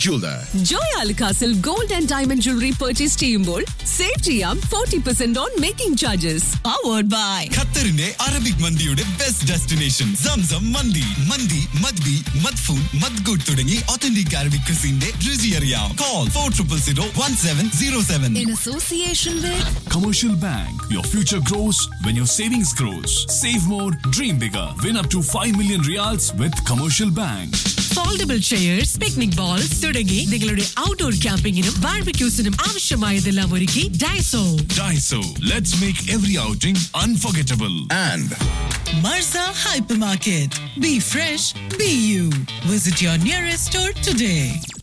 jeweler. Joy അൽകാസിൽ gold and diamond jewellery purchase ചെയ്യുമ്പോൾ save ചെയ്യാം forty percent on making charges powered by ഖത്തറിന്റെ Arabic മന്തിയുടെ best destination Zamzam മന്തി മന്തി മദ്ബി മദ്ഫൂൻ മദ്ഗുഡ് തുടങ്ങി ഒത്തന്റിക് അറബിക് ക്രിസിന്റെ രുചി അറിയാം call four triple zero one seven zero seven in association Commercial Bank. Your future grows when your savings grows. Save more, dream bigger. Win up to 5 million reals with Commercial Bank. Foldable chairs picnic bowls തുടങ്ങി നിങ്ങളുടെ outdoor ക്യാമ്പിങ്ങിനും ബാർബിക്യൂസിനും ആവശ്യമായതെല്ലാം ഒരുക്കി Daiso Daiso. Let's make every outing unforgettable. And മർസ hyper market be fresh be you visit your nearest store today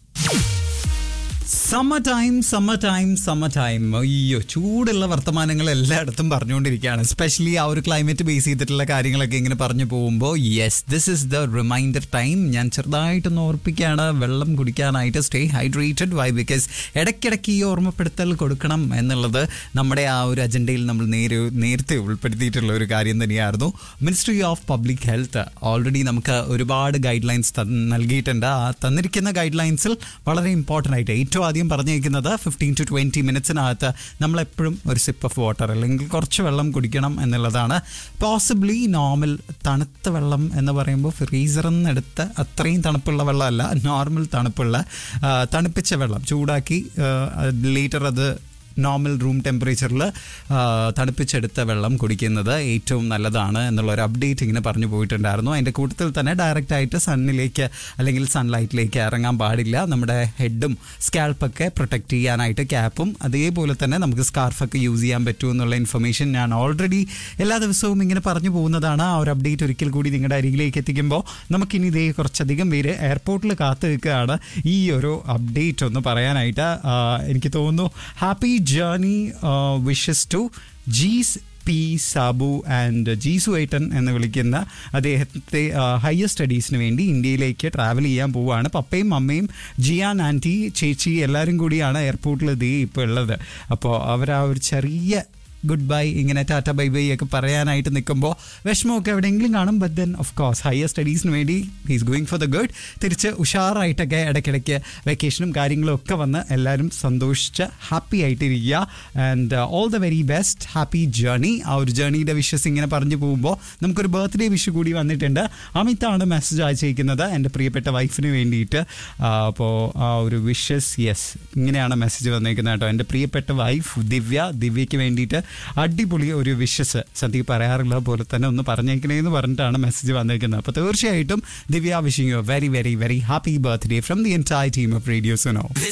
summer time summer time summer time അയ്യോ ചൂടുള്ള വർത്തമാനങ്ങൾ എല്ലായിടത്തും പറഞ്ഞുകൊണ്ടിരിക്കുകയാണ് എസ്പെഷ്യലി ആ ഒരു ക്ലൈമറ്റ് ബേസ് ചെയ്തിട്ടുള്ള കാര്യങ്ങളൊക്കെ ഇങ്ങനെ പറഞ്ഞു പോകുമ്പോൾ yes this is the reminder time ഞാൻ ചെറുതായിട്ടൊന്ന് ഓർപ്പിക്കുകയാണ് വെള്ളം കുടിക്കാനായിട്ട് സ്റ്റേ ഹൈഡ്രേറ്റഡ് വൈ ബിക്കോസ് ഇടയ്ക്കിടയ്ക്ക് ഈ ഓർമ്മപ്പെടുത്തൽ കൊടുക്കണം എന്നുള്ളത് നമ്മുടെ ആ ഒരു അജണ്ടയിൽ നമ്മൾ നേരെ നേരത്തെ ഉൾപ്പെടുത്തിയിട്ടുള്ള ഒരു കാര്യം തന്നെയായിരുന്നു ministry of public health already നമുക്ക് ഒരുപാട് ഗൈഡ് ലൈൻസ് നൽകിയിട്ടുണ്ട് ആ തന്നിരിക്കുന്ന ഗൈഡ് ലൈൻസിൽ വളരെ ഇമ്പോർട്ടൻ്റ് ആയിട്ട് ഏറ്റവും ആദ്യം പറഞ്ഞിരിക്കുന്നത് ഫിഫ്റ്റീൻ ടു ട്വൻറ്റി മിനിറ്റ്സിനകത്ത് നമ്മളെപ്പോഴും ഒരു സിപ്പ് ഓഫ് വാട്ടർ അല്ലെങ്കിൽ കുറച്ച് വെള്ളം കുടിക്കണം എന്നുള്ളതാണ് പോസിബിളി നോർമൽ തണുത്ത വെള്ളം എന്ന് പറയുമ്പോൾ ഫ്രീസറിൽ നിന്ന് എടുത്ത് അത്രയും തണുപ്പുള്ള വെള്ളമല്ല നോർമൽ തണുപ്പുള്ള ആ, തണുപ്പിച്ച വെള്ളം ചൂടാക്കി ലേറ്റർ അത് നോർമൽ റൂം ടെമ്പറേച്ചറിൽ തണുപ്പിച്ചെടുത്ത വെള്ളം കുടിക്കുന്നത് ഏറ്റവും നല്ലതാണ് എന്നുള്ള ഒരു അപ്ഡേറ്റ് ഇങ്ങനെ പറഞ്ഞു പോയിട്ടുണ്ടായിരുന്നു അതിൻ്റെ കൂട്ടത്തിൽ തന്നെ ഡയറക്റ്റ് ആയിട്ട് സണ്ണിലേക്ക് അല്ലെങ്കിൽ സൺലൈറ്റിലേക്ക് ഇറങ്ങാൻ പാടില്ല നമ്മുടെ ഹെഡും സ്കാൽപ്പൊക്കെ പ്രൊട്ടക്റ്റ് ചെയ്യാനായിട്ട് ക്യാപ്പും അതേപോലെ തന്നെ നമുക്ക് സ്കാർഫൊക്കെ യൂസ് ചെയ്യാൻ പറ്റും എന്നുള്ള ഇൻഫർമേഷൻ ഞാൻ ഓൾറെഡി എല്ലാ ദിവസവും ഇങ്ങനെ പറഞ്ഞു പോകുന്നതാണ് ആ ഒരു അപ്ഡേറ്റ് ഒരിക്കൽ കൂടി നിങ്ങളുടെ അരികിലേക്ക് എത്തിക്കുമ്പോൾ നമുക്കിനി ഇതേ കുറച്ചധികം പേര് എയർപോർട്ടിൽ കാത്തു നിൽക്കുകയാണ് ഈ ഒരു അപ്ഡേറ്റ് ഒന്ന് പറയാനായിട്ട് ആ, എനിക്ക് തോന്നുന്നു happy journey wishes to Jees P Sabu and Jeesu ഏട്ടൻ എന്ന് വിളിക്കുന്ന അദ്ദേഹത്തെ ഹയർ സ്റ്റഡീസിന് വേണ്ടി ഇന്ത്യയിലേക്ക് ട്രാവൽ ചെയ്യാൻ പോവുകയാണ് പപ്പയും അമ്മയും ജിയാൻ ആൻറ്റി ചേച്ചി എല്ലാവരും കൂടിയാണ് എയർപോർട്ടിൽ ഇതേ ഇപ്പോൾ ഉള്ളത് അപ്പോൾ അവർ ആ ഒരു ചെറിയ ഗുഡ് ബൈ ഇങ്ങനെ ടാറ്റ ബൈ ബൈ ഒക്കെ പറയാനായിട്ട് നിൽക്കുമ്പോൾ വിഷമമൊക്കെ എവിടെയെങ്കിലും കാണും but then of course higher സ്റ്റഡീസിന് വേണ്ടി he's going for the good തിരിച്ച് ഉഷാറായിട്ടൊക്കെ ഇടയ്ക്കിടയ്ക്ക് വെക്കേഷനും കാര്യങ്ങളും ഒക്കെ വന്ന് എല്ലാവരും സന്തോഷിച്ച് ഹാപ്പി ആയിട്ടിരിക്കുക and all the very best happy journey ആ ഒരു ജേർണിയുടെ വിഷസ് ഇങ്ങനെ പറഞ്ഞു പോകുമ്പോൾ നമുക്കൊരു ബർത്ത്ഡേ വിഷ് കൂടി വന്നിട്ടുണ്ട് അമിതാണ് മെസ്സേജ് അയച്ചിരിക്കുന്നത് എൻ്റെ പ്രിയപ്പെട്ട വൈഫിന് വേണ്ടിയിട്ട് അപ്പോൾ ആ ഒരു വിഷസ് യെസ് ഇങ്ങനെയാണ് മെസ്സേജ് വന്നേക്കുന്നത് കേട്ടോ എൻ്റെ പ്രിയപ്പെട്ട വൈഫ് ദിവ്യ ദിവ്യയ്ക്ക് വേണ്ടിയിട്ട് അടിപൊളി ഒരു വിഷസ് സന്ദീപ് പറയാറുള്ള പോലെ തന്നെ ഒന്ന് പറഞ്ഞേക്കണേന്ന് പറഞ്ഞിട്ടാണ് മെസ്സേജ് വന്നേക്കുന്നത് അപ്പോൾ തീർച്ചയായിട്ടും Divya wishing you very very very happy birthday from the entire team of radio Suno